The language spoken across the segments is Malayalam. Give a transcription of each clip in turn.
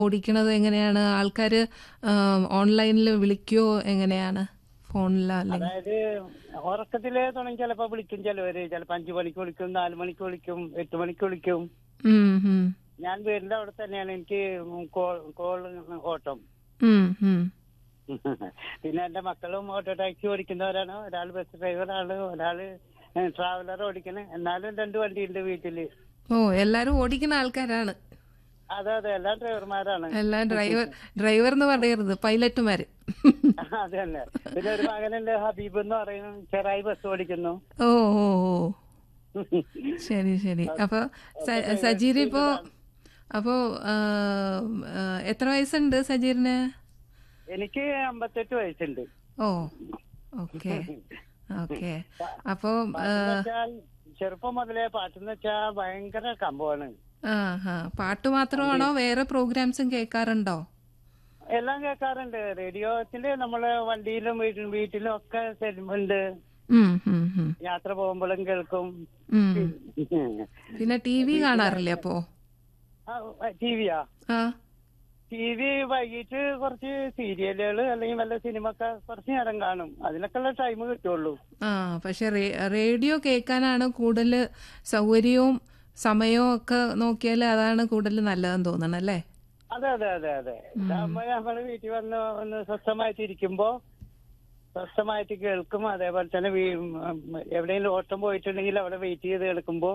ഓടിക്കണത് എങ്ങനെയാണ് ആൾക്കാർ ഓൺലൈനിൽ വിളിക്കുവോ എങ്ങനെയാണ് ഫോണിലോ അല്ലെങ്കിൽ അതായത് ഉറക്കത്തിലേ തുടങ്ങി ചിലപ്പോ വിളിക്കും ചിലവര് ചിലപ്പോ അഞ്ചു മണിക്ക് വിളിക്കും നാലു മണിക്ക് വിളിക്കും എട്ട് മണിക്ക് വിളിക്കും ഉം, ഉം, ഞാൻ വീടിന്റെ അവിടെ തന്നെയാണ് എനിക്ക് കോൾ കോൾ ഓട്ടം ഉം, ഉം. പിന്നെ എന്റെ മക്കളും ഓട്ടോ ടാക്സി ഓടിക്കുന്നവരാണ് ഒരാൾ ബസ് ഡ്രൈവറാണ് ഒരാള് ട്രാവലർ ഓടിക്കണേ എന്നാലും രണ്ട് വണ്ടിയുണ്ട് വീട്ടില് ഓ എല്ലാരും ഓടിക്കുന്ന ആൾക്കാരാണ് അതെ അതെ എല്ലാ ഡ്രൈവർമാരാണ് എല്ലാം ഡ്രൈവർ ഡ്രൈവർ എന്ന് പറയരുത് പൈലറ്റുമാര് അത് തന്നെ പിന്നെ ഒരു മകനുണ്ട് ഹബീബ് എന്ന് പറയുന്നു ചെറായി ബസ് ഓടിക്കുന്നു ഓ ഓ ഓ ശരി ശരി അപ്പൊ സ- സജീർ ഇപ്പോ അപ്പോ ആ, ആ, എത്ര വയസ്സുണ്ട് സജീറിന് എനിക്ക് അമ്പത്തെട്ട് വയസ്സുണ്ട് ഓ ഓക്കെ ഓക്കെ അപ്പോ പാട്ടെന്ന് വെച്ചാൽ ചെറുപ്പം മുതലേ പാട്ടെന്ന് വെച്ചാൽ ഭയങ്കര കമ്പമാണ് ആ ഹാ പാട്ട് മാത്രമാണോ വേറെ പ്രോഗ്രാംസും കേൾക്കാറുണ്ടോ എല്ലാം കേൾക്കാറുണ്ട് റേഡിയോത്തില് നമ്മള് വണ്ടിയിലും വീട്ടിലും വീട്ടിലും ഒക്കെ ഉണ്ട് ഉം, ഉം, ഉം, യാത്ര പോകുമ്പോഴും കേൾക്കും ഉം. പിന്നെ ടി വി കാണാറില്ലേ അപ്പോ ടി വിയാ ആ ടി വി വൈകിട്ട് കുറച്ച് സീരിയലുകൾ അല്ലെങ്കിൽ വല്ല സിനിമ ഒക്കെ കുറച്ച് നേരം കാണും അതിനൊക്കെ ഉള്ള ടൈം കിട്ടുള്ളൂ ആ പക്ഷെ റേ- റേഡിയോ കേൾക്കാനാണ് കൂടുതൽ സൗകര്യവും സമയവും ഒക്കെ നോക്കിയാൽ അതാണ് കൂടുതൽ നല്ലതെന്ന് തോന്നണം അല്ലേ അതെ അതെ അതെ അതെ ഇതാകുമ്പോ നമ്മള് വീട്ടിൽ വന്ന് ഒന്ന് സ്വസ്ഥമായിട്ട് ഇരിക്കുമ്പോ സ്വസ്ഥമായിട്ട് കേൾക്കും അതേപോലെ തന്നെ വീ- ഉം, എവിടെയെങ്കിലും ഓട്ടം പോയിട്ടുണ്ടെങ്കിൽ അവിടെ വെയിറ്റ് ചെയ്ത് കേൾക്കുമ്പോ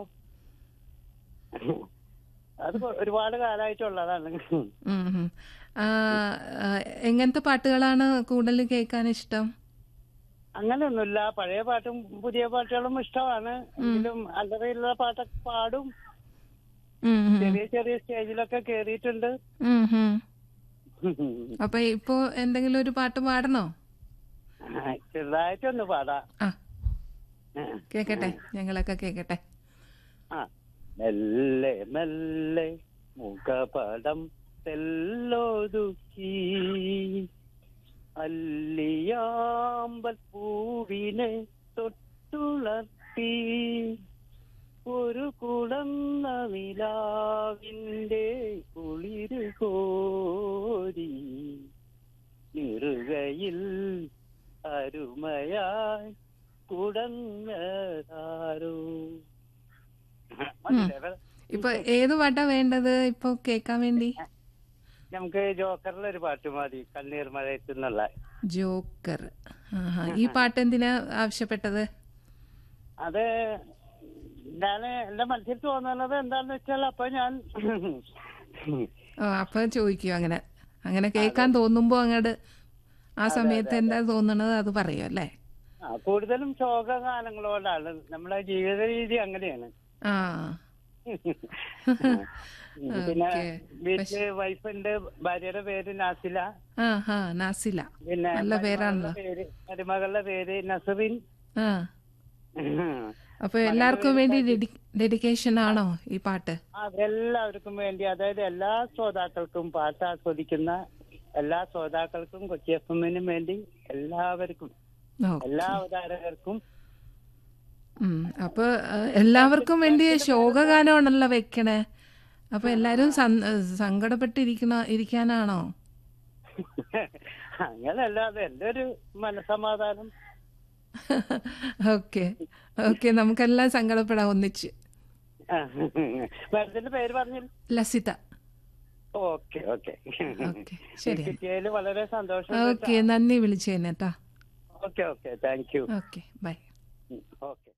അത് കൊ- ഒരുപാട് കാലമായിട്ടുള്ളതാണ് ഉം, ഉം. ആ, ആ, എങ്ങനത്തെ പാട്ടുകളാണ് കൂടുതൽ കേൾക്കാൻ ഇഷ്ടം അങ്ങനെയൊന്നുമില്ല പഴയ പാട്ടും പുതിയ പാട്ടുകളും ഇഷ്ടമാണ് എങ്കിലും അല്ലറയുള്ള പാട്ടൊക്കെ പാടും ഉം, ഉം. ചെറിയ ചെറിയ സ്റ്റേജിലൊക്കെ കേറിയിട്ടുണ്ട് ഉം, ഉം. അപ്പൊ ഇപ്പോ എന്തെങ്കിലും ഒരു പാട്ട് പാടണോ ചെറുതായിട്ടൊന്ന് പാടാം ആ കേക്കട്ടെ ഞങ്ങളൊക്കെ കേക്കട്ടെ ആ മെല്ലെ മെല്ലെ മുഖപടം തെല്ലൊതുക്കി അല്ലിയാമ്പൽ പൂവിനെ തൊട്ടുളർത്തി ഒരു കുളന്ന നിലാവിന്റെ കുളിര് കോരി നിറുകയിൽ അരുമയായി കുടങ്ങാരോ ഇപ്പൊ ഏത് പാട്ടാ വേണ്ടത് ഇപ്പൊ കേക്കാൻ വേണ്ടി നമുക്ക് ജോക്കറിലെ ഒരു പാട്ട് മതി കണ്ണീർ മഴയത്ത് എന്നുള്ള ജോക്കർ ആഹാ. ഈ പാട്ട് എന്തിനാ ആവശ്യപ്പെട്ടത് അത് ഞാൻ എന്റെ മനസ്സിൽ തോന്നുന്നത് എന്താന്ന് വെച്ചാൽ അപ്പൊ ഞാൻ ഓ അപ്പൊ ചോദിക്കൂ അങ്ങനെ അങ്ങനെ കേൾക്കാൻ തോന്നുമ്പോ അങ്ങോട്ട് ആ സമയത്ത് എന്താ തോന്നണത് അത് പറയും അല്ലേ ആ, കൂടുതലും ശോക ഗാനങ്ങളോടാണ് നമ്മുടെ ജീവിത രീതി അങ്ങനെയാണ് ആ പിന്നെ ഓക്കേ. വീട്ടില് വൈഫുണ്ട് ഭാര്യയുടെ പേര് നാസില ആ ഹാ നാസില പിന്നെ നല്ല പേരാണല്ലോ മരുമകളുടെ പേര് മരുമകളുടെ പേര് നസറിൻ ആ അപ്പൊ എല്ലാവർക്കും വേണ്ടി ഡെഡിക്കേഷൻ ആണോ ഈ പാട്ട് അതെല്ലാവർക്കും വേണ്ടി അതായത് എല്ലാ ശ്രോതാക്കൾക്കും പാട്ട് ആസ്വദിക്കുന്ന എല്ലാ ശ്രോതാക്കൾക്കും കൊച്ചി എഫ് എമ്മിനും വേണ്ടി എല്ലാവർക്കും ഓ എല്ലാ അവതാരകർക്കും ഉം. അപ്പൊ ആ, എല്ലാവർക്കും വേണ്ടി ശോകഗാനമാണല്ലോ വെക്കണേ അപ്പൊ എല്ലാരും സന്- സങ്കടപ്പെട്ടിരിക്കണ ഇരിക്കാനാണോ അങ്ങനല്ല അത് എന്റെ ഒരു മനസമാധാനം ഓക്കെ ഓക്കെ നമുക്കെല്ലാം സങ്കടപ്പെടാം ഒന്നിച്ച് മാഡത്തിന്റെ പേര് പറഞ്ഞില്ല ലസിത ഓക്കെ ഓക്കെ ഓക്കെ ശരി കിട്ടിയതിൽ വളരെ സന്തോഷം ഓക്കെ നന്ദി വിളിച്ചേനെ കേട്ടോ okay okay thank you okay bye okay